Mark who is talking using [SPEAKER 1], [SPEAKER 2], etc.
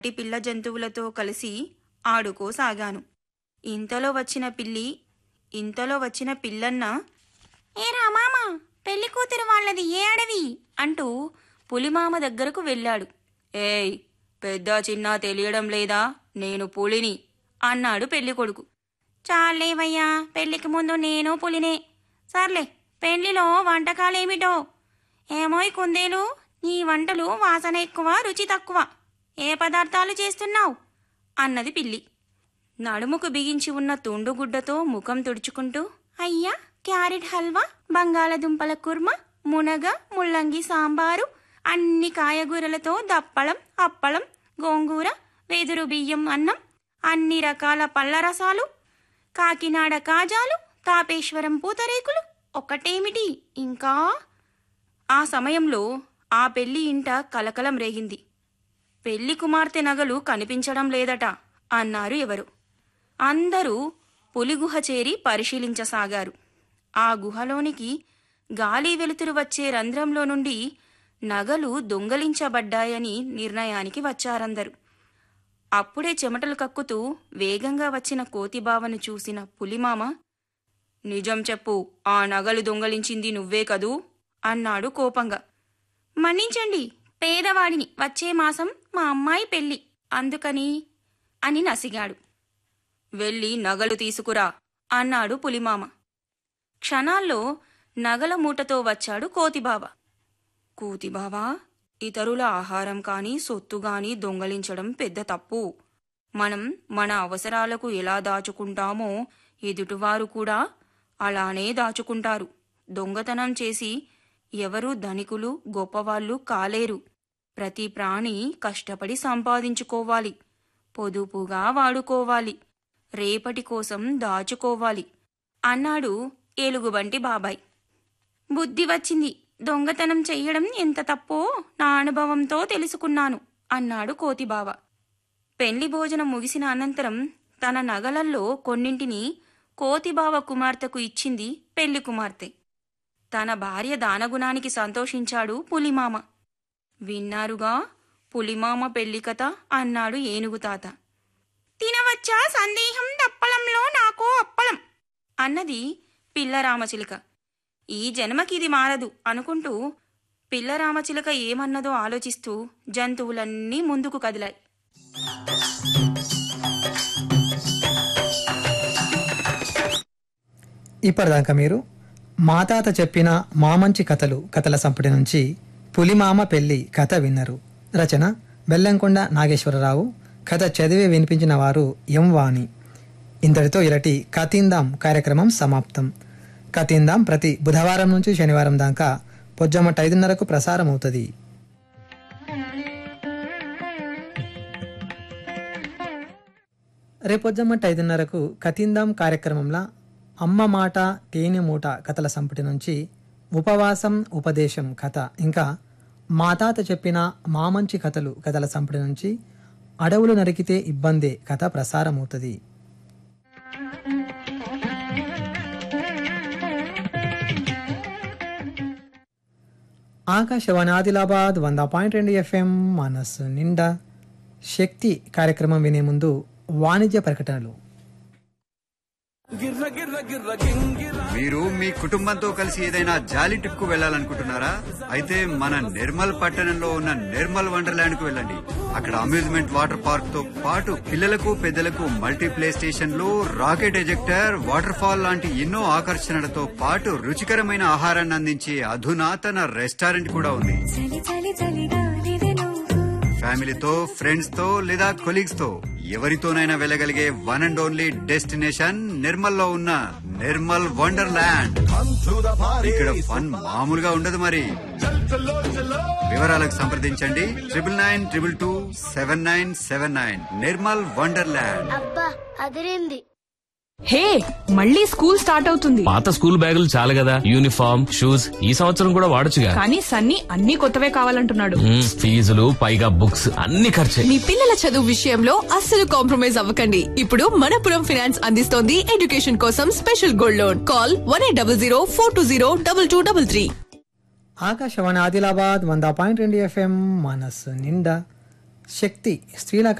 [SPEAKER 1] ఈ పిల్ల జంతువులతో కలిసి ఆడుకోసాగాను ఇంతలో వచ్చిన పిల్లి ఇంతలో వచ్చిన పిల్లన్న ఏ రామామ పెళ్లి కూతురు వాళ్ళది ఏ అడవి అంటూ పులిమామ దగ్గరకు వెళ్ళాడు ఏయ్ పెద్ద చిన్న తెలియడం లేదా నేను పులిని అన్నాడు పెళ్లి కొడుకు చాలేవయ్యా పెళ్లికి ముందు నేను పులినే సర్లే పెళ్లిలో వంటకాలేమిటో ఏమోయ్ కుందేలు నీ వంటలు వాసన ఎక్కువ రుచి తక్కువ ఏ పదార్థాలు చేస్తున్నావు అన్నది పిల్లి నడుముకు బిగించి ఉన్న తుండుగుడ్డతో ముఖం తుడుచుకుంటూ అయ్యా క్యారెట్ హల్వా బంగాళదుంపల కుర్మ మునగ ముల్లంగి సాంబారు అన్ని కాయగూరలతో దప్పడం అప్పడం గోంగూర వెదురు బియ్యం అన్నం అన్ని రకాల పళ్ళ రసాలు కాకినాడ కాజాలు తాపేశ్వరం పూతరేకులు ఒకటేమిటి ఇంకా ఆ సమయంలో ఆ పెళ్లి ఇంట కలకలం రేగింది పెళ్లి కుమార్తె నగలు కనిపించడం లేదట అన్నారు ఎవరు అందరూ పులిగుహ చేరి పరిశీలించసాగారు ఆ గుహలోనికి గాలి వెలుతురు వచ్చే రంధ్రంలో నుండి నగలు దొంగలించబడ్డాయని నిర్ణయానికి వచ్చారందరు అప్పుడే చెమటలు కక్కుతూ వేగంగా వచ్చిన కోతిబావను చూసిన పులిమామ నిజం చెప్పు ఆ నగలు దొంగలించింది నువ్వే కదూ అన్నాడు కోపంగా మన్నించండి పేదవాడిని వచ్చే మాసం మా అమ్మాయి పెళ్లి అందుకని అని నసిగాడు వెళ్ళి నగలు తీసుకురా అన్నాడు పులిమామ క్షణాల్లో నగల మూటతో వచ్చాడు కోతిబావ కూతిబావా ఇతరుల ఆహారం కాని సొత్తు గాని దొంగలించడం పెద్ద తప్పు మనం మన అవసరాలకు ఎలా దాచుకుంటామో ఎదుటివారు కూడా అలానే దాచుకుంటారు దొంగతనం చేసి ఎవరూ ధనికులు గొప్పవాళ్ళు కాలేరు ప్రతి ప్రాణి కష్టపడి సంపాదించుకోవాలి పొదుపుగా వాడుకోవాలి రేపటి కోసం దాచుకోవాలి అన్నాడు ఏలుగుబంటి బాబాయ్ బుద్ధి వచ్చింది దొంగతనం చెయ్యడం ఎంత తప్పో నా అనుభవంతో తెలుసుకున్నాను అన్నాడు కోతిబావ పెండ్లి భోజనం ముగిసిన అనంతరం తన నగలల్లో కొన్నింటిని కోతిబావ కుమార్తెకు ఇచ్చింది పెళ్లి కుమార్తె తన భార్య దానగుణానికి సంతోషించాడు పులిమామ విన్నారుగా పులిమామ పెళ్లి కథ అన్నాడు ఏనుగు తాత తినవచ్చా సందేహం దప్పలంలో నాకో అప్పలం అన్నది పిల్ల రామచిలుక ఈ జన్మకిది మారదు అనుకుంటూ పిల్ల రామచిలుక ఏమన్నదో ఆలోచిస్తూ జంతువులన్నీ ముందుకు కదిలాయి
[SPEAKER 2] ఇప్పటిదాకా మీరు మా తాత చెప్పిన మా మంచి కథలు కథల సంపుటి నుంచి పులిమామ పెళ్లి కథ విన్నారు రచన బెల్లంకొండ నాగేశ్వరరావు కథ చదివి వినిపించిన వారు ఎం వాణి ఇంతటితో ఇరటి కతిందాం కార్యక్రమం సమాప్తం కతిందాం ప్రతి బుధవారం నుంచి శనివారం దాకా పొజ్జమ్మట ఐదున్నరకు ప్రసారం అవుతుంది రేపొజ్జమ్మట ఐదున్నరకు కతిందాం కార్యక్రమంలో అమ్మ మాట తేనె మూట కథల సంపుటి నుంచి ఉపవాసం ఉపదేశం కథ ఇంకా మాతాత చెప్పిన మామంచి కథలు కథల సంపుటి నుంచి అడవులు నరికితే ఇబ్బందే కథ ప్రసారమవుతుంది ఆకాశవాణి ఆదిలాబాద్ వంద పాయింట్ రెండు ఎఫ్ఎం మనస్సు నిండా శక్తి కార్యక్రమం వినే ముందు వాణిజ్య ప్రకటనలు
[SPEAKER 3] మీరు మీ కుటుంబంతో కలిసి ఏదైనా జాలీ ట్రిప్ కు వెళ్ళాలనుకుంటున్నారా అయితే మన నిర్మల్ పట్టణంలో ఉన్న నిర్మల్ వండర్లాండ్ కు వెళ్ళండి అక్కడ అమ్యూజ్మెంట్ వాటర్ పార్క్ తో పాటు పిల్లలకు పెద్దలకు మల్టీ ప్లే స్టేషన్లు రాకెట్ ఎజెక్టర్ వాటర్ ఫాల్ లాంటి ఎన్నో ఆకర్షణలతో పాటు రుచికరమైన ఆహారాన్ని అందించే అధునాతన రెస్టారెంట్ కూడా ఉంది
[SPEAKER 4] చలి చలి చలిగాలివే నువ్వు
[SPEAKER 3] ఫ్యామిలీతో ఫ్రెండ్స్ తో లేదా కొలీగ్స్ తో ఎవరితోనైనా వెళ్ళగలిగే one and only destination Nirmal లో ఉన్న నిర్మల్ వండర్లాండ్ ఇక్కడ ఫన్ మామూలుగా ఉండదు మరి వివరాలకు సంప్రదించండి triple nine triple two seven nine seven nine Nirmal Wonderland
[SPEAKER 5] అబ్బా అదిరింది
[SPEAKER 6] హే మళ్ళీ స్కూల్ స్టార్ట్ అవుతుంది
[SPEAKER 7] పాత స్కూల్ బ్యాగులు చాలు కదా యూనిఫామ్ షూస్ ఈ సంవత్సరం కూడా వాడొచ్చుగా
[SPEAKER 6] కానీ సన్నీ అన్ని కొత్తవే కావాలంటున్నాడు
[SPEAKER 7] మ్మ్, ఫీజులు పైగా బుక్స్ అన్ని ఖర్చే
[SPEAKER 8] మీ పిల్లల చదువు విషయంలో అస్సలు కాంప్రమైజ్ అవ్వకండి ఇప్పుడు మనపురం ఫినాన్స్ అందిస్తోంది ఎడ్యుకేషన్ కోసం special gold loan call one eight double zero four two zero double two double three
[SPEAKER 2] Akashvani Adilabad వంద పాయింట్ రెండు ఎఫ్ఎం మనస్సు నిండా శక్తి స్త్రీల